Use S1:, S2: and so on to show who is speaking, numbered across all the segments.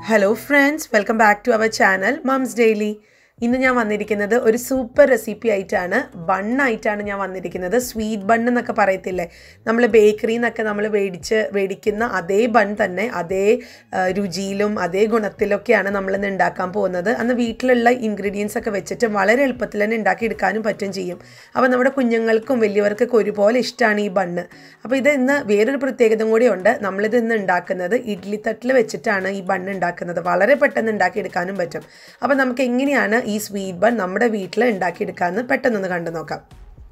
S1: hello friends welcome back to our channel mums daily ഇന്ന് ഞാൻ വന്നിരിക്കുന്നത് ഒരു സൂപ്പർ റെസിപ്പി ആയിട്ടാണ് ബണ്ണായിട്ടാണ് ഞാൻ വന്നിരിക്കുന്നത് സ്വീറ്റ് ബൺ എന്നൊക്കെ പറയത്തില്ലേ നമ്മൾ ബേക്കറിയിൽ നിന്നൊക്കെ നമ്മൾ മേടിച്ച് മേടിക്കുന്ന അതേ ബൺ തന്നെ അതേ ആ, രുചിയിലും അതേ ഗുണത്തിലൊക്കെയാണ് നമ്മളിന്ന് ഉണ്ടാക്കാൻ പോകുന്നത് അന്ന് വീട്ടിലുള്ള ഇൻഗ്രീഡിയൻസ് ഒക്കെ വെച്ചിട്ട് വളരെ എളുപ്പത്തിൽ തന്നെ ഉണ്ടാക്കിയെടുക്കാനും പറ്റും ചെയ്യും അപ്പോൾ നമ്മുടെ കുഞ്ഞുങ്ങൾക്കും വലിയവർക്കൊക്കെ ഒരുപോലെ ഇഷ്ടമാണ് ഈ ബണ്ണ് അപ്പോൾ ഇത് ഇന്ന് വേറൊരു പ്രത്യേകത കൂടിയുണ്ട് നമ്മളിത് ഇന്ന് ഉണ്ടാക്കുന്നത് ഇഡ്ലി തട്ടിൽ വെച്ചിട്ടാണ് ഈ ബണ്ണ് ഉണ്ടാക്കുന്നത് വളരെ പെട്ടെന്ന് ഉണ്ടാക്കിയെടുക്കാനും പറ്റും അപ്പോൾ നമുക്ക് എങ്ങനെയാണ് ഈ സ്വീറ്റ് ബൺ നമ്മുടെ വീട്ടിൽ ഉണ്ടാക്കിയെടുക്കാമെന്ന് പെട്ടെന്നൊന്ന് കണ്ടു നോക്കാം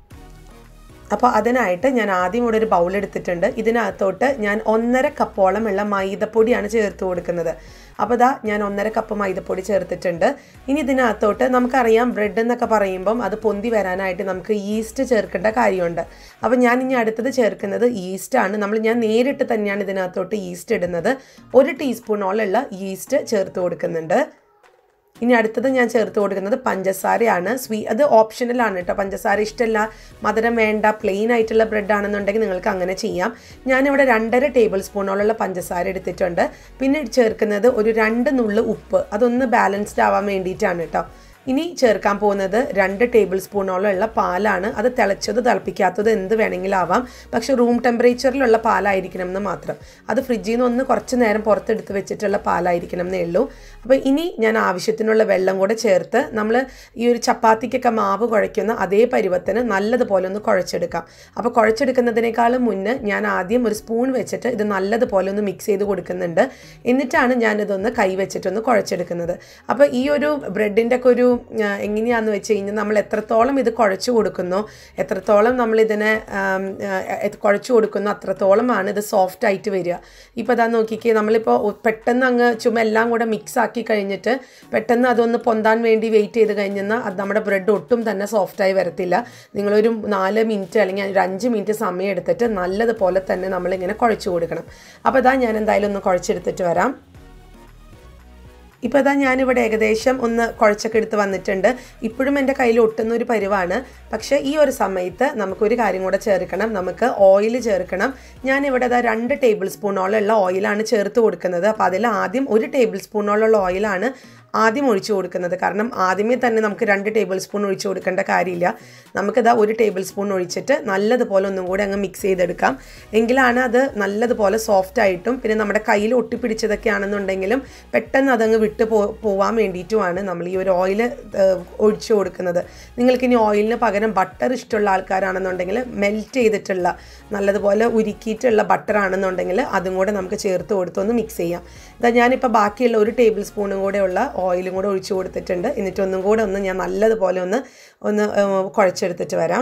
S1: അപ്പോൾ അതിനായിട്ട് ഞാൻ ആദ്യം ഇവിടെ ഒരു ബൗൾ എടുത്തിട്ടുണ്ട് ഇതിനകത്തോട്ട് ഞാൻ ഒന്നര കപ്പോളം ഉള്ള മൈദപ്പൊടിയാണ് ചേർത്ത് കൊടുക്കുന്നത് അപ്പോൾ ഇതാ ഞാൻ ഒന്നര കപ്പ് മൈദപ്പൊടി ചേർത്തിട്ടുണ്ട് ഇനി ഇതിനകത്തോട്ട് നമുക്കറിയാം ബ്രെഡ് എന്നൊക്കെ പറയുമ്പം അത് പൊന്തി വരാനായിട്ട് നമുക്ക് ഈസ്റ്റ് ചേർക്കേണ്ട കാര്യമുണ്ട് അപ്പോൾ ഞാൻ ഇനി അടുത്തത് ചേർക്കുന്നത് ഈസ്റ്റാണ് നമ്മൾ ഞാൻ നേരിട്ട് തന്നെയാണ് ഇതിനകത്തോട്ട് ഈസ്റ്റ് ഇടുന്നത് ഒരു ടീസ്പൂണോളമുള്ള ഈസ്റ്റ് ചേർത്ത് കൊടുക്കുന്നുണ്ട് ഇനി അടുത്തത് ഞാൻ ചേർത്ത് കൊടുക്കുന്നത് പഞ്ചസാരയാണ് സ്വീ അത് ഓപ്ഷണലാണ് കേട്ടോ പഞ്ചസാര ഇഷ്ടമല്ല മധുരം വേണ്ട പ്ലെയിൻ ആയിട്ടുള്ള ബ്രെഡ് ആണെന്നുണ്ടെങ്കിൽ നിങ്ങൾക്ക് അങ്ങനെ ചെയ്യാം ഞാനിവിടെ രണ്ടര ടേബിൾ സ്പൂണോളമുള്ള പഞ്ചസാര എടുത്തിട്ടുണ്ട് പിന്നെ ചേർക്കുന്നത് ഒരു രണ്ട് നുള്ളു ഉപ്പ് അതൊന്ന് ബാലൻസ്ഡ് ആവാൻ വേണ്ടിയിട്ടാണ് കേട്ടോ ഇനി ചേർക്കാൻ പോകുന്നത് രണ്ട് ടേബിൾ സ്പൂണോളം ഉള്ള പാലാണ് അത് തിളച്ചത് തിളപ്പിക്കാത്തത് എന്ത് വേണമെങ്കിലും ആവാം പക്ഷെ റൂം ടെമ്പറേച്ചറിലുള്ള പാലായിരിക്കണം എന്ന് മാത്രം അത് ഫ്രിഡ്ജിൽ നിന്ന് ഒന്ന് കുറച്ച് നേരം പുറത്തെടുത്ത് വെച്ചിട്ടുള്ള പാലായിരിക്കണം എന്നേ ഉള്ളൂ അപ്പോൾ ഇനി ഞാൻ ആവശ്യത്തിനുള്ള വെള്ളം കൂടെ ചേർത്ത് നമ്മൾ ഈ ഒരു ചപ്പാത്തിക്കൊക്കെ മാവ് കുഴയ്ക്കുന്ന അതേ പരുവത്തിന് നല്ലതുപോലെ ഒന്ന് കുഴച്ചെടുക്കാം അപ്പോൾ കുഴച്ചെടുക്കുന്നതിനേക്കാളും മുന്നേ ഞാൻ ആദ്യം ഒരു സ്പൂൺ വെച്ചിട്ട് ഇത് നല്ലതുപോലെ ഒന്ന് മിക്സ് ചെയ്ത് കൊടുക്കുന്നുണ്ട് എന്നിട്ടാണ് ഞാനിതൊന്ന് കൈ വെച്ചിട്ടൊന്ന് കുഴച്ചെടുക്കുന്നത് അപ്പോൾ ഈ ഒരു ബ്രെഡിൻ്റെ ഒക്കെ ഒരു ആ, എങ്ങനെയാണെന്ന് വെച്ച് കഴിഞ്ഞാൽ നമ്മൾ എത്രത്തോളം ഇത് കുഴച്ച് കൊടുക്കുന്നോ എത്രത്തോളം നമ്മൾ ഇതിനെ ആം, ആ, എ- കുഴച്ച് കൊടുക്കുന്നോ അത്രത്തോളമാണ് ഇത് സോഫ്റ്റ് ആയിട്ട് വരിക ഇപ്പോൾ അതാ നോക്കിക്കേ നമ്മളിപ്പോൾ ഒ- പെട്ടെന്ന് അങ്ങ് ചുമ എല്ലാം കൂടെ മിക്സ് ആക്കി കഴിഞ്ഞിട്ട് പെട്ടെന്ന് അതൊന്ന് പൊന്താൻ വേണ്ടി വെയിറ്റ് ചെയ്ത് കഴിഞ്ഞാൽ അത് നമ്മുടെ ബ്രെഡ് ഒട്ടും തന്നെ സോഫ്റ്റായി വരത്തില്ല നിങ്ങളൊരു നാല് മിനിറ്റ് അല്ലെങ്കിൽ ഒരു അഞ്ച് മിനിറ്റ് സമയം എടുത്തിട്ട് നല്ലതുപോലെ തന്നെ നമ്മളിങ്ങനെ കുഴച്ച് കൊടുക്കണം അപ്പോൾ ഇതാ ഞാൻ എന്തായാലും ഒന്ന് കുഴച്ചെടുത്തിട്ട് വരാം ഇപ്പോൾ ഇതാ ഞാനിവിടെ ഏകദേശം ഒന്ന് കുഴച്ചൊക്കെ എടുത്ത് വന്നിട്ടുണ്ട് ഇപ്പോഴും എൻ്റെ കയ്യിൽ ഒട്ടുന്ന ഒരു പരിവാണ് പക്ഷേ ഈ ഒരു സമയത്ത് നമുക്കൊരു കാര്യം കൂടെ ചേർക്കണം നമുക്ക് ഓയിൽ ചേർക്കണം ഞാനിവിടെ ഇതാ രണ്ട് ടേബിൾ സ്പൂണോളം ഉള്ള ഓയിലാണ് ചേർത്ത് കൊടുക്കുന്നത് അപ്പോൾ അതിൽ ആദ്യം ഒരു ടേബിൾ സ്പൂണോളം ഉള്ള ഓയിലാണ് ആദ്യം ഒഴിച്ചു കൊടുക്കുന്നത് കാരണം ആദ്യമേ തന്നെ നമുക്ക് രണ്ട് ടേബിൾ സ്പൂൺ ഒഴിച്ചു കൊടുക്കേണ്ട കാര്യമില്ല നമുക്കിതാ ഒരു ടേബിൾ സ്പൂൺ ഒഴിച്ചിട്ട് നല്ലതുപോലെ ഒന്നും കൂടി അങ്ങ് മിക്സ് ചെയ്തെടുക്കാം എങ്കിലാണ് അത് നല്ലതുപോലെ സോഫ്റ്റ് ആയിട്ടും പിന്നെ നമ്മുടെ കയ്യിൽ ഒട്ടിപ്പിടിച്ചതൊക്കെ ആണെന്നുണ്ടെങ്കിലും പെട്ടെന്ന് അതങ്ങ് വിട്ട് പോ പോവാൻ വേണ്ടിയിട്ടുമാണ് നമ്മൾ ഈ ഒരു ഓയിൽ ഒഴിച്ചു കൊടുക്കുന്നത് നിങ്ങൾക്കിനി ഓയിലിന് പകരം ബട്ടർ ഇഷ്ടമുള്ള ആൾക്കാരാണെന്നുണ്ടെങ്കിൽ മെൽറ്റ് ചെയ്തിട്ടുള്ള നല്ലതുപോലെ ഉരുക്കിയിട്ടുള്ള ബട്ടർ ആണെന്നുണ്ടെങ്കിൽ അതും കൂടെ നമുക്ക് ചേർത്ത് കൊടുത്തൊന്ന് മിക്സ് ചെയ്യാം ഇതാ ഞാനിപ്പോൾ ബാക്കിയുള്ള ഒരു ടേബിൾ സ്പൂണും കൂടെ ഉള്ള ഓയിലും കൂടെ ഒഴിച്ചു കൊടുത്തിട്ടുണ്ട് എന്നിട്ട് ഒന്നും കൂടെ ഒന്ന് ഞാൻ നല്ലതുപോലെ ഒന്ന് ഒന്ന് ഏഹ്, കുഴച്ചെടുത്തിട്ട് വരാം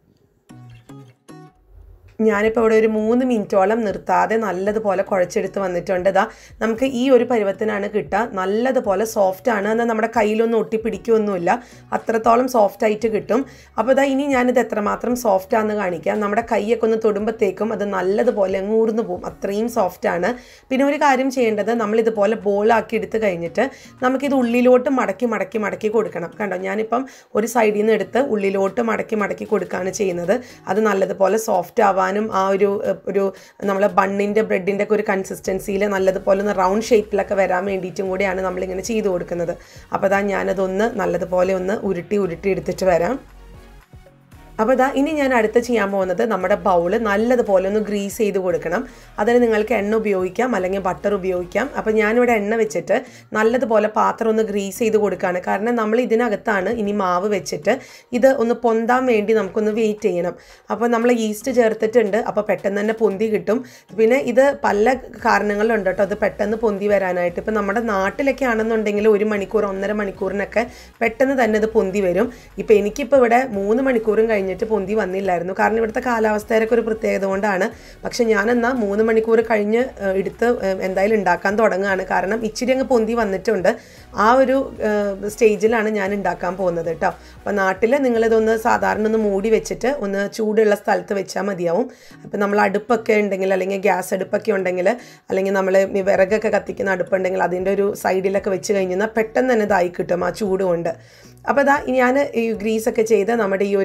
S1: ഞാനിപ്പോൾ ഇവിടെ ഒരു മൂന്ന് മിനിറ്റോളം നിർത്താതെ നല്ലതുപോലെ കുഴച്ചെടുത്ത് വന്നിട്ടുണ്ട് ഇതാ നമുക്ക് ഈ ഒരു പരുവത്തിനാണ് കിട്ടുക നല്ലതുപോലെ സോഫ്റ്റ് ആണ് എന്നാൽ നമ്മുടെ കയ്യിലൊന്നും ഒട്ടിപ്പിടിക്കുകയൊന്നുമില്ല അത്രത്തോളം സോഫ്റ്റ് ആയിട്ട് കിട്ടും അപ്പോൾ ഇതാ ഇനി ഞാനിത് എത്രമാത്രം സോഫ്റ്റ് ആണെന്ന് കാണിക്കാം നമ്മുടെ കൈയൊക്കെ ഒന്ന് തൊടുമ്പോഴത്തേക്കും അത് നല്ലതുപോലെ അങ്ങ് ഊർന്നു പോകും അത്രയും സോഫ്റ്റ് ആണ് പിന്നെ ഒരു കാര്യം ചെയ്യേണ്ടത് നമ്മൾ ഇതുപോലെ ബോളാക്കി എടുത്ത് കഴിഞ്ഞിട്ട് നമുക്കിത് ഉള്ളിലോട്ട് മടക്കി മടക്കി മടക്കി കൊടുക്കണം കണ്ടോ ഞാനിപ്പം ഒരു സൈഡിൽ നിന്ന് എടുത്ത് ഉള്ളിലോട്ട് മടക്കി മടക്കി കൊടുക്കുകയാണ് ചെയ്യുന്നത് അത് നല്ലതുപോലെ സോഫ്റ്റ് ആവാനും ആ ഒരു ഏഹ്, ഒരു നമ്മളെ ബണ്ണിൻ്റെ ബ്രെഡിൻ്റെ ഒക്കെ ഒരു കൺസിസ്റ്റൻസിയിൽ നല്ലതുപോലെ ഒന്ന് റൗണ്ട് ഷേപ്പിലൊക്കെ വരാൻ വേണ്ടിയിട്ടും കൂടിയാണ് നമ്മളിങ്ങനെ ചെയ്ത് കൊടുക്കുന്നത് അപ്പോൾ അതാ ഞാനതൊന്ന് നല്ലതുപോലെ ഒന്ന് ഉരുട്ടി ഉരുട്ടി എടുത്തിട്ട് വരാം അപ്പോൾ ഇതാ ഇനി ഞാൻ അടുത്ത് ചെയ്യാൻ പോകുന്നത് നമ്മുടെ ബൗള് നല്ലതുപോലെ ഒന്ന് ഗ്രീസ് ചെയ്ത് കൊടുക്കണം അതിന് നിങ്ങൾക്ക് എണ്ണ ഉപയോഗിക്കാം അല്ലെങ്കിൽ ബട്ടർ ഉപയോഗിക്കാം അപ്പോൾ ഞാനിവിടെ എണ്ണ വെച്ചിട്ട് നല്ലതുപോലെ പാത്രം ഒന്ന് ഗ്രീസ് ചെയ്ത് കൊടുക്കുകയാണ് കാരണം നമ്മൾ ഇതിനകത്താണ് ഇനി മാവ് വെച്ചിട്ട് ഇത് ഒന്ന് പൊന്താൻ വേണ്ടി നമുക്കൊന്ന് വെയിറ്റ് ചെയ്യണം അപ്പോൾ നമ്മൾ ഈസ്റ്റ് ചേർത്തിട്ടുണ്ട് അപ്പോൾ പെട്ടെന്ന് തന്നെ പൊന്തി കിട്ടും പിന്നെ ഇത് പല കാരണങ്ങളുണ്ട് കേട്ടോ അത് പെട്ടെന്ന് പൊന്തി വരാനായിട്ട് ഇപ്പോൾ നമ്മുടെ നാട്ടിലൊക്കെ ആണെന്നുണ്ടെങ്കിൽ ഒരു മണിക്കൂർ ഒന്നര മണിക്കൂറിനൊക്കെ പെട്ടെന്ന് തന്നെ ഇത് പൊന്തി വരും ഇപ്പോൾ എനിക്കിപ്പോൾ ഇവിടെ മൂന്ന് മണിക്കൂറും കഴിഞ്ഞിട്ട് പൊന്തി വന്നില്ലായിരുന്നു കാരണം ഇവിടുത്തെ കാലാവസ്ഥയുടെ ഒരു പ്രത്യേകത കൊണ്ടാണ് പക്ഷെ ഞാൻ എന്നാൽ മൂന്ന് മണിക്കൂർ കഴിഞ്ഞ് ഏഹ്, എടുത്ത് ഏഹ്, എന്തായാലും ഉണ്ടാക്കാൻ തുടങ്ങുകയാണ് കാരണം ഇച്ചിരി അങ്ങ് പൊന്തി വന്നിട്ടുണ്ട് ആ ഒരു ഏഹ്, സ്റ്റേജിലാണ് ഞാൻ ഉണ്ടാക്കാൻ പോകുന്നത് കേട്ടോ അപ്പോൾ നാട്ടിൽ നിങ്ങളിതൊന്ന് സാധാരണ ഒന്ന് മൂടി വെച്ചിട്ട് ഒന്ന് ചൂടുള്ള സ്ഥലത്ത് വെച്ചാൽ മതിയാവും അപ്പോൾ നമ്മൾ അടുപ്പൊക്കെ ഉണ്ടെങ്കിൽ അല്ലെങ്കിൽ ഗ്യാസ് അടുപ്പൊക്കെ ഉണ്ടെങ്കിൽ അല്ലെങ്കിൽ നമ്മൾ ഈ വിറകൊക്കെ കത്തിക്കുന്ന അടുപ്പുണ്ടെങ്കിൽ അതിൻ്റെ ഒരു സൈഡിലൊക്കെ വെച്ച് കഴിഞ്ഞാൽ പെട്ടെന്ന് തന്നെ ഇതായി കിട്ടും ആ ചൂട് കൊണ്ട് അപ്പോൾ ഇതാ ഞാൻ ഈ ഗ്രീസൊക്കെ ചെയ്ത് നമ്മുടെ ഈ ഒരു നമ്മൾ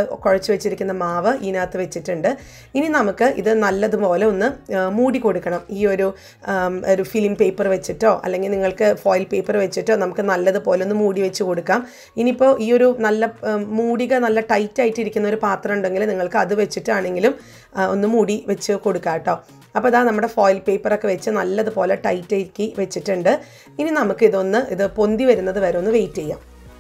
S1: കുഴച്ച് വെച്ചിരിക്കുന്ന മാവ് ഇതിനകത്ത് വെച്ചിട്ടുണ്ട് ഇനി നമുക്ക് ഇത് നല്ലതുപോലെ ഒന്ന് ആ, മൂടി കൊടുക്കണം ഈ ഒരു ആം, ഒരു ഫിലിം പേപ്പർ വെച്ചിട്ടോ അല്ലെങ്കിൽ നിങ്ങൾക്ക് ഫോയിൽ പേപ്പർ വെച്ചിട്ടോ നമുക്ക് നല്ലതുപോലെ ഒന്ന് മൂടി വെച്ച് കൊടുക്കാം ഇനിയിപ്പോൾ ഈ ഒരു നല്ല ആ, മൂടിക നല്ല ടൈറ്റ് ആയിട്ട് ഇരിക്കുന്ന ഒരു പാത്രം ഉണ്ടെങ്കിൽ നിങ്ങൾക്ക് അത് വെച്ചിട്ടാണെങ്കിലും ആ, ഒന്ന് മൂടി വെച്ച് കൊടുക്കാം കേട്ടോ അപ്പോൾ ഇതാ നമ്മുടെ ഫോയിൽ പേപ്പറൊക്കെ വെച്ച് നല്ലതുപോലെ ടൈറ്റ് ആക്കി വെച്ചിട്ടുണ്ട് ഇനി നമുക്ക് ഇതൊന്ന് ഇത് പൊന്തി വരുന്നത് വരെ ഒന്ന് വെയിറ്റ് ചെയ്യാം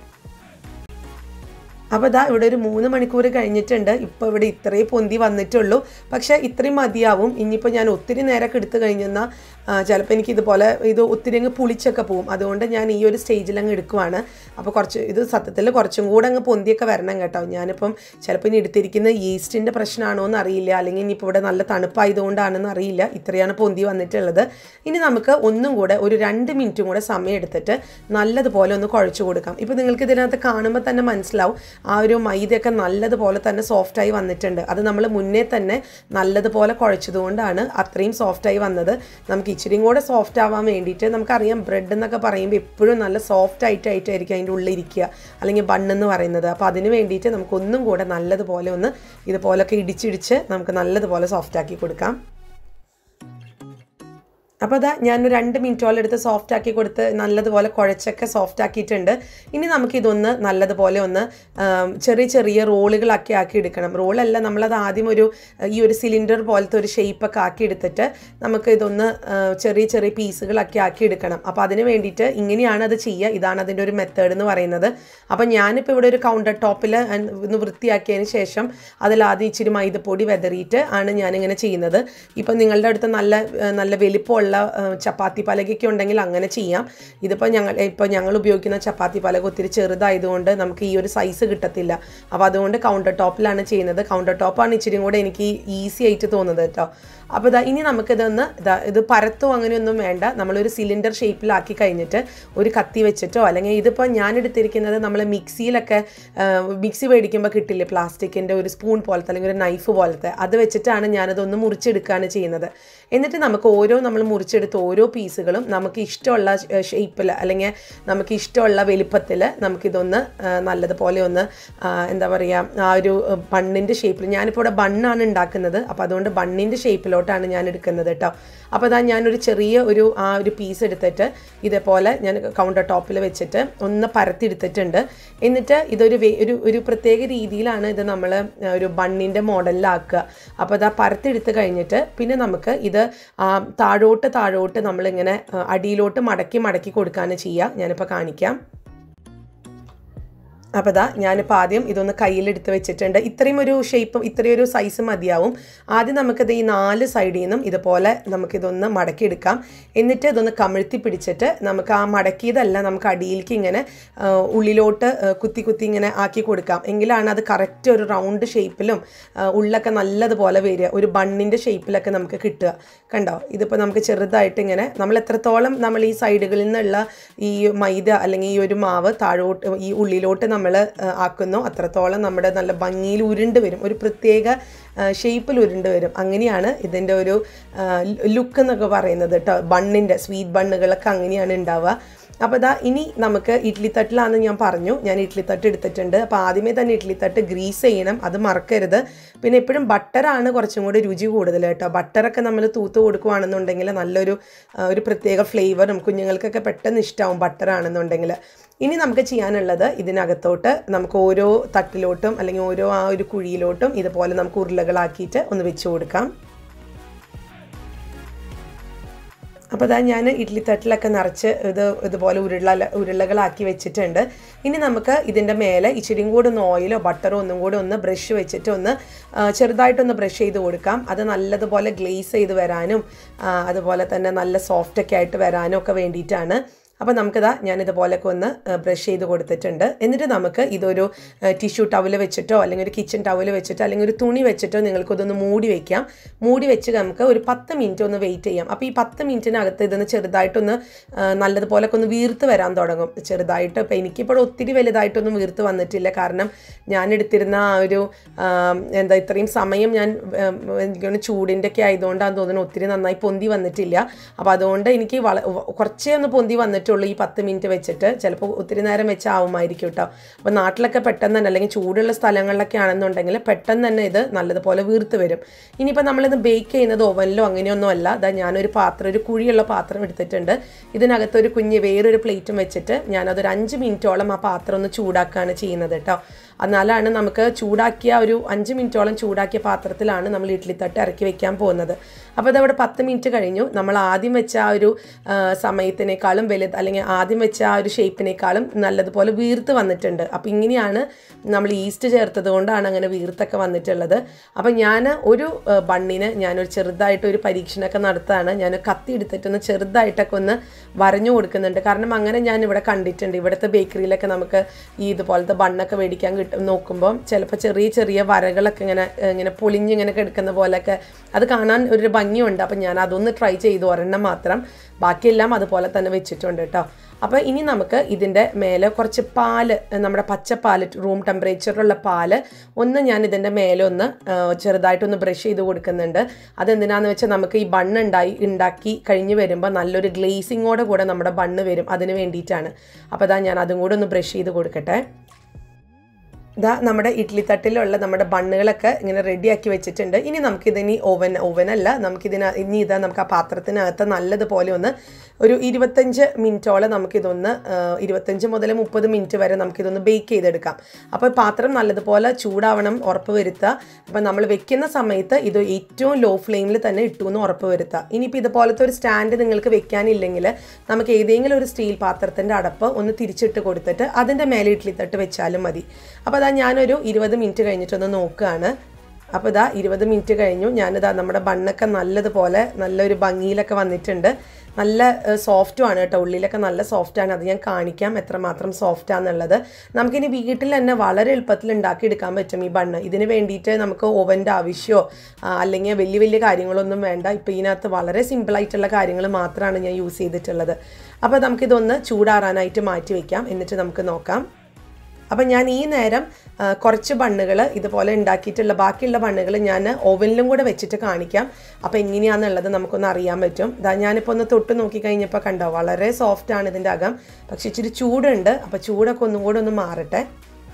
S1: അപ്പോൾ ഇതാ ഇവിടെ ഒരു മൂന്ന് മണിക്കൂർ കഴിഞ്ഞിട്ടുണ്ട് ഇപ്പോൾ ഇവിടെ ഇത്രയും പൊന്തി വന്നിട്ടുള്ളൂ പക്ഷേ ഇത്രയും മതിയാവും ഇനിയിപ്പോൾ ഞാൻ ഒത്തിരി നേരമൊക്കെ എടുത്തു കഴിഞ്ഞെന്നാൽ ചിലപ്പോൾ എനിക്ക് ഇതുപോലെ ഇത് ഒത്തിരി അങ്ങ് പുളിച്ചൊക്കെ പോവും അതുകൊണ്ട് ഞാൻ ഈ ഒരു സ്റ്റേജിൽ അങ്ങ് എടുക്കുവാണ് അപ്പോൾ കുറച്ച് ഇത് സത്യത്തിൽ കുറച്ചും കൂടെ അങ്ങ് പൊന്തിയൊക്കെ വരണം കേട്ടോ ഞാനിപ്പം ചിലപ്പോൾ ഇനി എടുത്തിരിക്കുന്ന ഈസ്റ്റിൻ്റെ പ്രശ്നമാണോ എന്ന് അറിയില്ല അല്ലെങ്കിൽ ഇനിയിപ്പോൾ ഇവിടെ നല്ല തണുപ്പായതുകൊണ്ടാണെന്ന് അറിയില്ല ഇത്രയാണ് പൊന്തി വന്നിട്ടുള്ളത് ഇനി നമുക്ക് ഒന്നും കൂടെ ഒരു രണ്ട് മിനിറ്റും കൂടെ സമയം എടുത്തിട്ട് നല്ലതുപോലെ ഒന്ന് കുഴച്ച് കൊടുക്കാം ഇപ്പോൾ നിങ്ങൾക്ക് ഇതിനകത്ത് കാണുമ്പോൾ തന്നെ മനസ്സിലാവും ആ ഒരു മൈദയൊക്കെ നല്ലതുപോലെ തന്നെ സോഫ്റ്റായി വന്നിട്ടുണ്ട് അത് നമ്മൾ മുന്നേ തന്നെ നല്ലതുപോലെ കുഴച്ചതുകൊണ്ടാണ് അത്രയും സോഫ്റ്റായി വന്നത് നമുക്ക് ഇച്ചിരിയും കൂടെ സോഫ്റ്റ് ആവാൻ വേണ്ടിയിട്ട് നമുക്കറിയാം ബ്രെഡ് എന്നൊക്കെ പറയുമ്പോൾ എപ്പോഴും നല്ല സോഫ്റ്റ് ആയിട്ടായിട്ടായിരിക്കും അതിൻ്റെ ഉള്ളിൽ ഇരിക്കുക അല്ലെങ്കിൽ ബണ്ണെന്ന് പറയുന്നത് അപ്പോൾ അതിന് വേണ്ടിയിട്ട് നമുക്കൊന്നും കൂടെ നല്ലതുപോലെ ഒന്ന് ഇതുപോലൊക്കെ ഇടിച്ചിടിച്ച് നമുക്ക് നല്ലതുപോലെ സോഫ്റ്റ് ആക്കി കൊടുക്കാം അപ്പോൾ അതാ ഞാൻ ഒരു രണ്ട് മിനിറ്റോളം എടുത്ത് സോഫ്റ്റ് ആക്കി കൊടുത്ത് നല്ലതുപോലെ കുഴച്ചൊക്കെ സോഫ്റ്റ് ആക്കിയിട്ടുണ്ട് ഇനി നമുക്കിതൊന്ന് നല്ലതുപോലെ ഒന്ന് ആം, ചെറിയ ചെറിയ റോളുകളാക്കി ആക്കി എടുക്കണം റോളല്ല നമ്മളത് ആദ്യം ഒരു ഈ ഒരു സിലിണ്ടർ പോലത്തെ ഒരു ഷേപ്പൊക്കെ ആക്കി എടുത്തിട്ട് നമുക്ക് ഇതൊന്ന് ആ, ചെറിയ ചെറിയ പീസുകളാക്കി ആക്കി എടുക്കണം അപ്പോൾ അതിന് വേണ്ടിയിട്ട് ഇങ്ങനെയാണ് അത് ചെയ്യുക ഇതാണ് അതിൻ്റെ ഒരു മെത്തേഡ് എന്ന് പറയുന്നത് അപ്പോൾ ഞാനിപ്പോൾ ഇവിടെ ഒരു കൗണ്ടർ ടോപ്പിൽ ഒന്ന് വൃത്തിയാക്കിയതിന് ശേഷം അതിലാദ്യം ഇച്ചിരി മൈദപ്പൊടി വെതറിയിട്ട് ആണ് ഞാനിങ്ങനെ ചെയ്യുന്നത് ഇപ്പം നിങ്ങളുടെ അടുത്ത് നല്ല ആ, നല്ല വലിപ്പമുള്ള ആ, ചപ്പാത്തി പലകയൊക്കെ ഉണ്ടെങ്കിൽ അങ്ങനെ ചെയ്യാം ഇതിപ്പോൾ ഞങ്ങൾ ഇപ്പോൾ ഞങ്ങൾ ഉപയോഗിക്കുന്ന ചപ്പാത്തി പലക ഒത്തിരി ചെറുതായതുകൊണ്ട് നമുക്ക് ഈ ഒരു സൈസ് കിട്ടത്തില്ല അപ്പോൾ അതുകൊണ്ട് കൗണ്ടർ ടോപ്പിലാണ് ചെയ്യുന്നത് കൗണ്ടർ ടോപ്പാണ് ഇച്ചിരി കൂടെ എനിക്ക് ഈസി ആയിട്ട് തോന്നുന്നത് കേട്ടോ അപ്പോൾ ഇതാ ഇനി നമുക്കിതൊന്ന് ഇതാ ഇത് പരത്തോ അങ്ങനെയൊന്നും വേണ്ട നമ്മളൊരു സിലിണ്ടർ ഷേപ്പിലാക്കി കഴിഞ്ഞിട്ട് ഒരു കത്തി വെച്ചിട്ടോ അല്ലെങ്കിൽ ഇതിപ്പോൾ ഞാൻ എടുത്തിരിക്കുന്നത് നമ്മൾ മിക്സിയിലൊക്കെ ആ, മിക്സി മേടിക്കുമ്പോൾ കിട്ടില്ലേ പ്ലാസ്റ്റിക്കിൻ്റെ ഒരു സ്പൂൺ പോലത്തെ അല്ലെങ്കിൽ ഒരു നൈഫ് പോലത്തെ അത് വെച്ചിട്ടാണ് ഞാനതൊന്ന് മുറിച്ചെടുക്കുകയാണ് ചെയ്യുന്നത് എന്നിട്ട് നമുക്ക് ഓരോ നമ്മൾ മുറിച്ചെടുത്ത ഓരോ പീസുകളും നമുക്ക് ഇഷ്ടമുള്ള ഷേപ്പിൽ അല്ലെങ്കിൽ നമുക്ക് ഇഷ്ടമുള്ള വലിപ്പത്തിൽ നമുക്കിതൊന്ന് ആ, നല്ലതുപോലെ ഒന്ന് ആ, എന്താ പറയുക ആ ഒരു ബണ്ണിൻ്റെ ഷേപ്പിൽ ഞാനിപ്പോൾ ഇവിടെ ബണ്ണാണ് ഉണ്ടാക്കുന്നത് അപ്പോൾ അതുകൊണ്ട് ബണ്ണിൻ്റെ ഷേപ്പിലോട്ടാണ് ഞാൻ എടുക്കുന്നത് കേട്ടോ അപ്പോൾ അതാ ഞാനൊരു ചെറിയ ഒരു ആ ഒരു പീസ് എടുത്തിട്ട് ഇതേപോലെ ഞാൻ കൗണ്ടർ ടോപ്പിൽ വെച്ചിട്ട് ഒന്ന് പരത്തിയെടുത്തിട്ടുണ്ട് എന്നിട്ട് ഇതൊരു വേ- ഒരു ഒരു പ്രത്യേക രീതിയിലാണ് ഇത് നമ്മൾ ഒരു ബണ്ണിൻ്റെ മോഡലിലാക്കുക അപ്പോൾ അതാ പരത്തിയെടുത്ത് കഴിഞ്ഞിട്ട് പിന്നെ നമുക്ക് ഇത് ആ, താഴോട്ട് താഴോട്ട് നമ്മളിങ്ങനെ ആ, അടിയിലോട്ട് മടക്കി മടക്കി കൊടുക്കുകയാണ് ചെയ്യുക ഞാനിപ്പോൾ കാണിക്കാം അപ്പോൾ ഇതാ ഞാനിപ്പോൾ ആദ്യം ഇതൊന്ന് കയ്യിലെടുത്ത് വെച്ചിട്ടുണ്ട് ഇത്രയും ഒരു ഷേപ്പും ഇത്രയും ഒരു സൈസ് മതിയാവും ആദ്യം നമുക്കിത് ഈ നാല് സൈഡിൽ നിന്നും ഇതുപോലെ നമുക്കിതൊന്ന് മടക്കിയെടുക്കാം എന്നിട്ട് ഇതൊന്ന് കമിഴ്ത്തി പിടിച്ചിട്ട് നമുക്ക് ആ മടക്കിയതല്ല നമുക്ക് അടിയിലേക്ക് ഇങ്ങനെ ആ, ഉള്ളിലോട്ട് ആ, കുത്തി കുത്തി ഇങ്ങനെ ആക്കി കൊടുക്കാം എങ്കിലാണ് അത് കറക്റ്റ് ഒരു റൗണ്ട് ഷേപ്പിലും ആ, ഉള്ളൊക്കെ നല്ലതുപോലെ വരിക ഒരു ബണ്ണിൻ്റെ ഷേപ്പിലൊക്കെ നമുക്ക് കിട്ടുക കണ്ടോ ഇതിപ്പോൾ നമുക്ക് ചെറുതായിട്ട് ഇങ്ങനെ നമ്മൾ എത്രത്തോളം നമ്മൾ ഈ സൈഡുകളിൽ നിന്നുള്ള ഈ മൈദ അല്ലെങ്കിൽ ഈ ഒരു മാവ് താഴോട്ട് ഈ ഉള്ളിലോട്ട് നമ്മൾ ആക്കുന്നോ അത്രത്തോളം നമ്മുടെ നല്ല ഭംഗിയിൽ ഉരുണ്ട് വരും ഒരു പ്രത്യേക ഷേപ്പിൽ ഉരുണ്ട് വരും അങ്ങനെയാണ് ഇതിൻ്റെ ഒരു ലുക്ക് എന്നൊക്കെ പറയുന്നത് കേട്ടോ ബണ്ണിൻ്റെ സ്വീറ്റ് ബണ്ണുകളൊക്കെ അങ്ങനെയാണ് ഉണ്ടാവുക അപ്പോൾ ഇതാ ഇനി നമുക്ക് ഇഡ്ലി തട്ടിലാണെന്ന് ഞാൻ പറഞ്ഞു ഞാൻ ഇഡ്ലി തട്ട് എടുത്തിട്ടുണ്ട് അപ്പോൾ ആദ്യമേ തന്നെ ഇഡ്ലി തട്ട് ഗ്രീസ് ചെയ്യണം അത് മറക്കരുത് പിന്നെ എപ്പോഴും ബട്ടറാണ് കുറച്ചും കൂടി രുചി കൂടുതൽ കേട്ടോ ബട്ടറൊക്കെ നമ്മൾ തൂത്ത് കൊടുക്കുകയാണെന്നുണ്ടെങ്കിൽ നല്ലൊരു ആ, ഒരു പ്രത്യേക ഫ്ലേവറും കുഞ്ഞുങ്ങൾക്കൊക്കെ പെട്ടെന്ന് ഇഷ്ടമാവും ബട്ടറാണെന്നുണ്ടെങ്കിൽ ഇനി നമുക്ക് ചെയ്യാനുള്ളത് ഇതിനകത്തോട്ട് നമുക്ക് ഓരോ തട്ടിലോട്ടും അല്ലെങ്കിൽ ഓരോ ആ ഒരു കുഴിയിലോട്ടും ഇതുപോലെ നമുക്ക് ഉരുളകളാക്കിയിട്ട് ഒന്ന് വെച്ച് കൊടുക്കാം അപ്പോൾ അതാ ഞാൻ ഇഡ്ലി തട്ടിലൊക്കെ നിറച്ച് ഇത് ഇതുപോലെ ഉരുള ഉരുളകളാക്കി വെച്ചിട്ടുണ്ട് ഇനി നമുക്ക് ഇതിൻ്റെ മേലെ ഇച്ചിരിയും കൂടെ ഒന്ന് ഓയിലോ ബട്ടറോ ഒന്നും കൂടെ ഒന്ന് ബ്രഷ് വെച്ചിട്ട് ഒന്ന് ആ, ചെറുതായിട്ടൊന്ന് ബ്രഷ് ചെയ്ത് കൊടുക്കാം അത് നല്ലതുപോലെ ഗ്ലേസ് ചെയ്ത് വരാനും ആ, അതുപോലെ തന്നെ നല്ല സോഫ്റ്റൊക്കെ ആയിട്ട് വരാനും ഒക്കെ വേണ്ടിയിട്ടാണ് അപ്പോൾ നമുക്കിതാ ഞാനിതുപോലൊക്കെ ഒന്ന് ബ്രഷ് ചെയ്ത് കൊടുത്തിട്ടുണ്ട് എന്നിട്ട് നമുക്ക് ഇതൊരു ടിഷ്യൂ ടവൽ വെച്ചിട്ടോ അല്ലെങ്കിൽ ഒരു കിച്ചൺ ടവൽ വെച്ചിട്ടോ അല്ലെങ്കിൽ ഒരു തുണി വെച്ചിട്ടോ നിങ്ങൾക്കിതൊന്ന് മൂടി വെക്കാം മൂടി വെച്ച് നമുക്ക് ഒരു പത്ത് മിനിറ്റ് ഒന്ന് വെയിറ്റ് ചെയ്യാം അപ്പോൾ ഈ പത്ത് മിനിറ്റിനകത്ത് ഇതൊന്ന് ചെറുതായിട്ടൊന്ന് ആ, നല്ലതുപോലൊക്കെ ഒന്ന് വീർത്ത് വരാൻ തുടങ്ങും ചെറുതായിട്ട് ഇപ്പോൾ എനിക്കിപ്പോൾ ഒത്തിരി വലുതായിട്ടൊന്നും വീർത്ത് വന്നിട്ടില്ല കാരണം ഞാൻ എടുത്തിരുന്ന ആ ഒരു ആ, എന്താ ഇത്രയും സമയം ഞാൻ ഉം, എനിക്ക് തോന്നുന്നു ചൂടിൻ്റെ ഒക്കെ ആയതുകൊണ്ടാണ് തോന്നുന്നു ഒത്തിരി നന്നായി പൊന്തി വന്നിട്ടില്ല അപ്പോൾ അതുകൊണ്ട് എനിക്ക് വള കുറച്ചേ ഒന്ന് പൊന്തി വന്നിട്ടുള്ളൂ ആയിട്ടുള്ളൂ ഈ പത്ത് മിനിറ്റ് വെച്ചിട്ട് ചിലപ്പോൾ ഒത്തിരി നേരം വെച്ചാവുമായിരിക്കും കേട്ടോ അപ്പോൾ നാട്ടിലൊക്കെ പെട്ടെന്ന് തന്നെ അല്ലെങ്കിൽ ചൂടുള്ള സ്ഥലങ്ങളിലൊക്കെ ആണെന്നുണ്ടെങ്കിൽ പെട്ടെന്ന് തന്നെ ഇത് നല്ലതുപോലെ വീർത്ത് വരും ഇനിയിപ്പോൾ നമ്മളിത് ബേക്ക് ചെയ്യുന്നത് ഓവനിലോ അങ്ങനെയൊന്നും അല്ല അതാ ഞാനൊരു പാത്രം ഒരു കുഴിയുള്ള പാത്രം എടുത്തിട്ടുണ്ട് ഇതിനകത്ത് ഒരു കുഞ്ഞ് വേറൊരു പ്ലേറ്റും വെച്ചിട്ട് ഞാനതൊരു അഞ്ച് മിനിറ്റോളം ആ പാത്രം ഒന്ന് ചൂടാക്കുകയാണ് ചെയ്യുന്നത് കേട്ടോ എന്നാലാണ് നമുക്ക് ചൂടാക്കിയ ഒരു അഞ്ച് മിനിറ്റോളം ചൂടാക്കിയ പാത്രത്തിലാണ് നമ്മൾ ഇഡ്ഡലി തട്ട് ഇറക്കി വെക്കാൻ പോകുന്നത് അപ്പോൾ അതവിടെ പത്ത് മിനിറ്റ് കഴിഞ്ഞു നമ്മൾ ആദ്യം വെച്ച ആ ഒരു ആ, സമയത്തിനേക്കാളും വലുത് അല്ലെങ്കിൽ ആദ്യം വെച്ച ആ ഒരു ഷേപ്പിനേക്കാളും നല്ലതുപോലെ വീർത്ത് വന്നിട്ടുണ്ട് അപ്പോൾ ഇങ്ങനെയാണ് നമ്മൾ ഈസ്റ്റ് ചേർത്തത് കൊണ്ടാണ് അങ്ങനെ വീർത്തൊക്കെ വന്നിട്ടുള്ളത് അപ്പോൾ ഞാൻ ഒരു ആ, ബണ്ണിന് ഞാനൊരു ചെറുതായിട്ട് ഒരു പരീക്ഷണമൊക്കെ നടത്താണ് ഞാൻ കത്തി എടുത്തിട്ടൊന്ന് ചെറുതായിട്ടൊക്കെ ഒന്ന് വരഞ്ഞു കൊടുക്കുന്നുണ്ട് കാരണം അങ്ങനെ ഞാൻ ഇവിടെ കണ്ടിട്ടുണ്ട് ഇവിടുത്തെ ബേക്കറിയിലൊക്കെ നമുക്ക് ഈ ഇതുപോലത്തെ ബണ്ണൊക്കെ മേടിക്കാൻ കിട്ടും നോക്കുമ്പോൾ ചിലപ്പോൾ ചെറിയ ചെറിയ വരകളൊക്കെ ഇങ്ങനെ ഏഹ്, ഇങ്ങനെ പൊളിഞ്ഞിങ്ങനെ കിടക്കുന്ന പോലെയൊക്കെ അത് കാണാൻ ഒരു ഭംഗിയുണ്ട് അപ്പം ഞാൻ അതൊന്ന് ട്രൈ ചെയ്തു ഒരെണ്ണം മാത്രം ബാക്കിയെല്ലാം അതുപോലെ തന്നെ വെച്ചിട്ടുണ്ട് കേട്ടോ അപ്പോൾ ഇനി നമുക്ക് ഇതിൻ്റെ മേലെ കുറച്ച് പാല് ഏഹ്, നമ്മുടെ പച്ചപ്പാല് റൂം ടെമ്പറേച്ചറിലുള്ള പാല് ഒന്ന് ഞാൻ ഇതിൻ്റെ മേലെ ഒന്ന് ഏഹ്, ചെറുതായിട്ടൊന്ന് ബ്രഷ് ചെയ്ത് കൊടുക്കുന്നുണ്ട് അതെന്തിനാന്ന് വെച്ചാൽ നമുക്ക് ഈ ബണ്ണ് ഉണ്ടായി ഉണ്ടാക്കി കഴിഞ്ഞ് വരുമ്പോൾ നല്ലൊരു ഗ്ലേസിങ്ങോടെ കൂടെ നമ്മുടെ ബണ്ണ് വരും അതിന് വേണ്ടിയിട്ടാണ് അപ്പോൾ അതാ ഞാൻ അതും കൂടെ ഒന്ന് ബ്രഷ് ചെയ്ത് കൊടുക്കട്ടെ ഇതാ നമ്മുടെ ഇഡ്ഡലി തട്ടിലുള്ള നമ്മുടെ ബണ്ണുകളൊക്കെ ഇങ്ങനെ റെഡിയാക്കി വെച്ചിട്ടുണ്ട് ഇനി നമുക്കിതിനി ഓവൻ ഓവനല്ല നമുക്കിതിന ഇനി ഇതാ നമുക്ക് ആ പാത്രത്തിനകത്ത് നല്ലതുപോലെ ഒന്ന് ഒരു ഇരുപത്തഞ്ച് മിനിറ്റോളം നമുക്കിതൊന്ന് ആ, ഇരുപത്തഞ്ച് മുതൽ മുപ്പത് മിനിറ്റ് വരെ നമുക്കിതൊന്ന് ബേക്ക് ചെയ്തെടുക്കാം അപ്പോൾ പാത്രം നല്ലതുപോലെ ചൂടാവണം ഉറപ്പ് വരുത്തുക അപ്പോൾ നമ്മൾ വെക്കുന്ന സമയത്ത് ഇത് ഏറ്റവും ലോ ഫ്ലെയിമിൽ തന്നെ ഇട്ടു എന്ന് ഉറപ്പ് വരുത്തുക ഇനിയിപ്പോൾ ഇതുപോലത്തെ ഒരു സ്റ്റാൻഡ് നിങ്ങൾക്ക് വെക്കാനില്ലെങ്കിൽ നമുക്ക് ഏതെങ്കിലും ഒരു സ്റ്റീൽ പാത്രത്തിൻ്റെ അടപ്പ് ഒന്ന് തിരിച്ചിട്ട് കൊടുത്തിട്ട് അതിൻ്റെ മേലെ ഇഡ്ഡലി തട്ട് വെച്ചാലും മതി അപ്പോൾ അതാ ഞാനൊരു ഇരുപത് മിനിറ്റ് കഴിഞ്ഞിട്ടൊന്ന് നോക്കുകയാണ് അപ്പോൾ ഇതാ ഇരുപത് മിനിറ്റ് കഴിഞ്ഞു ഞാനിതാ നമ്മുടെ ബണ്ണൊക്കെ നല്ലതുപോലെ നല്ലൊരു ഭംഗിയിലൊക്കെ വന്നിട്ടുണ്ട് നല്ല സോഫ്റ്റും ആണ് കേട്ടോ ഉള്ളിലൊക്കെ നല്ല സോഫ്റ്റാണ് അത് ഞാൻ കാണിക്കാം എത്രമാത്രം സോഫ്റ്റാന്നുള്ളത് നമുക്കിനി വീട്ടിൽ തന്നെ വളരെ എളുപ്പത്തിൽ ഉണ്ടാക്കിയെടുക്കാൻ പറ്റും ഈ ബണ്ണ് ഇതിന് വേണ്ടിയിട്ട് നമുക്ക് ഓവൻ്റെ ആവശ്യമോ ആ, അല്ലെങ്കിൽ വലിയ വലിയ കാര്യങ്ങളൊന്നും വേണ്ട ഇപ്പോൾ ഇതിനകത്ത് വളരെ സിമ്പിളായിട്ടുള്ള കാര്യങ്ങൾ മാത്രമാണ് ഞാൻ യൂസ് ചെയ്തിട്ടുള്ളത് അപ്പോൾ നമുക്കിതൊന്ന് ചൂടാറാനായിട്ട് മാറ്റി വയ്ക്കാം എന്നിട്ട് നമുക്ക് നോക്കാം അപ്പം ഞാൻ ഈ നേരം ആ, കുറച്ച് ബണ്ണുകൾ ഇതുപോലെ ഉണ്ടാക്കിയിട്ടുള്ള ബാക്കിയുള്ള ബണ്ണുകൾ ഞാൻ ഓവനിലും കൂടെ വെച്ചിട്ട് കാണിക്കാം അപ്പോൾ എങ്ങനെയാണെന്നുള്ളത് നമുക്കൊന്ന് അറിയാൻ പറ്റും ഇതാ ഞാനിപ്പോൾ ഒന്ന് തൊട്ട് നോക്കി കഴിഞ്ഞപ്പോൾ കണ്ടോ വളരെ സോഫ്റ്റ് ആണ് ഇതിൻ്റെ അകം പക്ഷെ ഇച്ചിരി ചൂടുണ്ട് അപ്പോൾ ചൂടൊക്കെ ഒന്നും കൂടെ ഒന്ന് മാറട്ടെ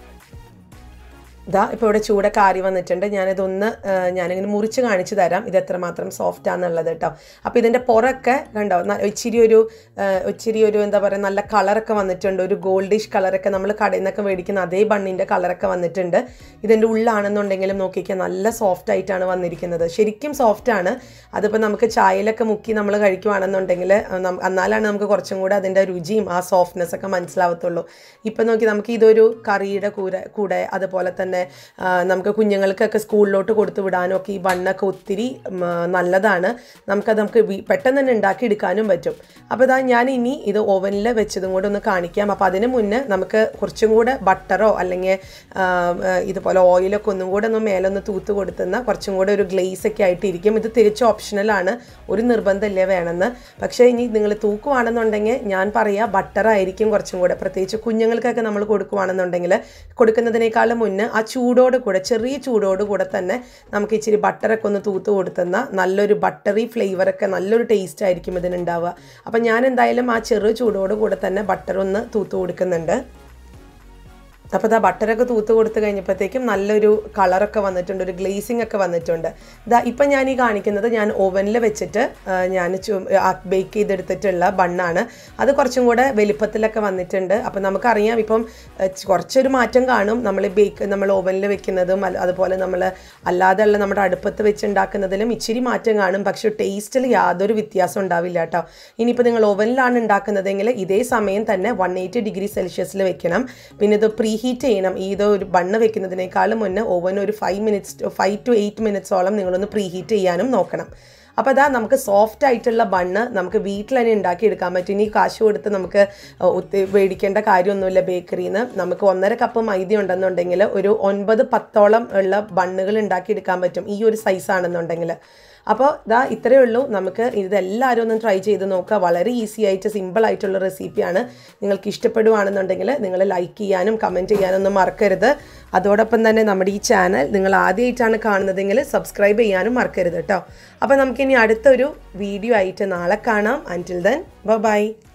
S1: ഇതാ ഇപ്പോൾ ഇവിടെ ചൂടൊക്കെ ആറി വന്നിട്ടുണ്ട് ഞാനിതൊന്ന് ആ, ഞാനിങ്ങനെ മുറിച്ച് കാണിച്ചു തരാം ഇത് എത്രമാത്രം സോഫ്റ്റ് ആണെന്നുള്ളത് കേട്ടോ അപ്പോൾ ഇതിൻ്റെ പുറമൊക്കെ കണ്ടോ ന- ഇച്ചിരി ഒരു ആ, ഇച്ചിരി ഒരു എന്താ പറയുക നല്ല കളറൊക്കെ വന്നിട്ടുണ്ട് ഒരു ഗോൾഡിഷ് കളറൊക്കെ നമ്മൾ കടയിൽ നിന്നൊക്കെ മേടിക്കുന്ന അതേ ബണ്ണിൻ്റെ കളറൊക്കെ വന്നിട്ടുണ്ട് ഇതിൻ്റെ ഉള്ളാണെന്നുണ്ടെങ്കിലും നോക്കിക്കാൻ നല്ല സോഫ്റ്റ് ആയിട്ടാണ് വന്നിരിക്കുന്നത് ശരിക്കും സോഫ്റ്റ് ആണ് അതിപ്പോൾ നമുക്ക് ചായയിലൊക്കെ മുക്കി നമ്മൾ കഴിക്കുവാണെന്നുണ്ടെങ്കിൽ ആ, നം- എന്നാലാണ് നമുക്ക് കുറച്ചും കൂടെ അതിൻ്റെ രുചിയും ആ സോഫ്റ്റ്നെസ് ഒക്കെ മനസ്സിലാവത്തുള്ളൂ ഇപ്പം നോക്കി നമുക്ക് ഇതൊരു കറിയുടെ കൂടെ കൂടെ അതുപോലെ തന്നെ ആ, നമുക്ക് കുഞ്ഞുങ്ങൾക്കൊക്കെ സ്കൂളിലോട്ട് കൊടുത്തു വിടാനും ഒക്കെ ഈ ബണ്ണൊക്കെ ഒത്തിരി ഉം, ആ, നല്ലതാണ് നമുക്കത് നമുക്ക് വീ- പെട്ടെന്ന് തന്നെ ഉണ്ടാക്കി എടുക്കാനും പറ്റും അപ്പോൾ ഇതാ ഞാൻ ഇനി ഇത് ഓവനിൽ വെച്ചതും കൂടെ ഒന്ന് കാണിക്കാം അപ്പോൾ അതിന് മുന്നേ നമുക്ക് കുറച്ചും കൂടെ ബട്ടറോ അല്ലെങ്കിൽ ആ, ആ, ഇതുപോലെ ഓയിലൊക്കെ ഒന്നും കൂടെ ഒന്ന് മേലൊന്ന് തൂത്ത് കൊടുത്തുന്ന കുറച്ചും കൂടെ ഒരു ഗ്ലേസ് ഒക്കെ ആയിട്ടിരിക്കും ഇത് തിരിച്ച് ഓപ്ഷണലാണ് ഒരു നിർബന്ധമില്ല വേണമെന്ന് പക്ഷേ ഇനി നിങ്ങൾ തൂക്കുവാണെന്നുണ്ടെങ്കിൽ ഞാൻ പറയാ ബട്ടർ ആയിരിക്കും കുറച്ചും കൂടെ പ്രത്യേകിച്ച് കുഞ്ഞുങ്ങൾക്കൊക്കെ നമ്മൾ കൊടുക്കുവാണെന്നുണ്ടെങ്കിൽ കൊടുക്കുന്നതിനേക്കാളും മുന്നേ ആ ചൂടോട് കൂടെ ചെറിയ ചൂടോട് കൂടെ തന്നെ നമുക്ക് ഇച്ചിരി ബട്ടറൊക്കെ ഒന്ന് തൂത്ത് കൊടുത്തുന്ന നല്ലൊരു ബട്ടറി ഫ്ലേവറൊക്കെ നല്ലൊരു ടേസ്റ്റ് ആയിരിക്കും ഇതിനുണ്ടാവുക അപ്പം ഞാൻ എന്തായാലും ആ ചെറു ചൂടോട് കൂടെ തന്നെ ബട്ടർ ഒന്ന് തൂത്ത് കൊടുക്കുന്നുണ്ട് അപ്പോൾ ഇതാ ബട്ടറൊക്കെ തൂത്ത് കൊടുത്ത് കഴിഞ്ഞപ്പോഴത്തേക്കും നല്ലൊരു കളറൊക്കെ വന്നിട്ടുണ്ട് ഒരു ഗ്ലേസിംഗ് ഒക്കെ വന്നിട്ടുണ്ട് ഇതാ ഇപ്പം ഞാൻ ഈ കാണിക്കുന്നത് ഞാൻ ഓവനിൽ വെച്ചിട്ട് ആ, ഞാൻ ബേക്ക് ചെയ്തെടുത്തിട്ടുള്ള ബണ്ണാണ് അത് കുറച്ചും കൂടെ വലിപ്പത്തിലൊക്കെ വന്നിട്ടുണ്ട് അപ്പം നമുക്കറിയാം ഇപ്പം ആ, ച് കുറച്ചൊരു മാറ്റം കാണും നമ്മൾ ബേക്ക് നമ്മൾ ഓവനിൽ വെക്കുന്നതും അല്ല- അതുപോലെ നമ്മൾ അല്ലാതെയുള്ള നമ്മുടെ അടുപ്പത്ത് വെച്ച് ഉണ്ടാക്കുന്നതിലും ഇച്ചിരി മാറ്റം കാണും പക്ഷേ ടേസ്റ്റിൽ യാതൊരു വ്യത്യാസം ഉണ്ടാവില്ല കേട്ടോ ഇനിയിപ്പോൾ നിങ്ങൾ ഓവനിലാണ് ഉണ്ടാക്കുന്നതെങ്കിൽ ഇതേ സമയം തന്നെ വൺ എയ്റ്റി ഡിഗ്രി സെൽഷ്യസിൽ വെക്കണം പിന്നെ ഇത് പ്രീ ഹീറ്റ് ചെയ്യണം ഈ ഇത് ഒരു ബണ്ണ് വെക്കുന്നതിനേക്കാളും മുന്നേ ഓവൻ ഒരു five minutes five to eight മിനിറ്റ്സോളം നിങ്ങളൊന്ന് പ്രീ ഹീറ്റ് ചെയ്യാനും നോക്കണം അപ്പോൾ അതാ നമുക്ക് സോഫ്റ്റ് ആയിട്ടുള്ള ബണ്ണ് നമുക്ക് വീട്ടിൽ തന്നെ ഉണ്ടാക്കി എടുക്കാൻ പറ്റും ഇനി കാശ് കൊടുത്ത് നമുക്ക് ഒത്തി മേടിക്കേണ്ട കാര്യമൊന്നുമില്ല ബേക്കറിയിൽ നിന്ന് നമുക്ക് ഒന്നര കപ്പ് മൈദ ഉണ്ടെന്നുണ്ടെങ്കിൽ ഒരു ഒൻപത് പത്തോളം ഉള്ള ബണ്ണുകൾ ഉണ്ടാക്കിയെടുക്കാൻ പറ്റും ഈ ഒരു സൈസ് ആണെന്നുണ്ടെങ്കിൽ അപ്പോൾ ഇതാ ഇത്രയേ ഉള്ളൂ നമുക്ക് ഇതെല്ലാവരും ഒന്ന് ട്രൈ ചെയ്ത് നോക്കുക വളരെ ഈസി ആയിട്ട് സിമ്പിൾ ആയിട്ടുള്ള റെസിപ്പിയാണ് നിങ്ങൾക്ക് ഇഷ്ടപ്പെടുവാണെന്നുണ്ടെങ്കിൽ നിങ്ങൾ ലൈക്ക് ചെയ്യാനും കമൻറ്റ് ചെയ്യാനും ഒന്നും മറക്കരുത് അതോടൊപ്പം തന്നെ നമ്മുടെ ഈ ചാനൽ നിങ്ങൾ ആദ്യമായിട്ടാണ് കാണുന്നതെങ്കിൽ സബ്സ്ക്രൈബ് ചെയ്യാനും മറക്കരുത് കേട്ടോ അപ്പോൾ നമുക്കിനി അടുത്തൊരു വീഡിയോ ആയിട്ട് നാളെ കാണാം അൻറ്റിൽ ദെൻ ബൈ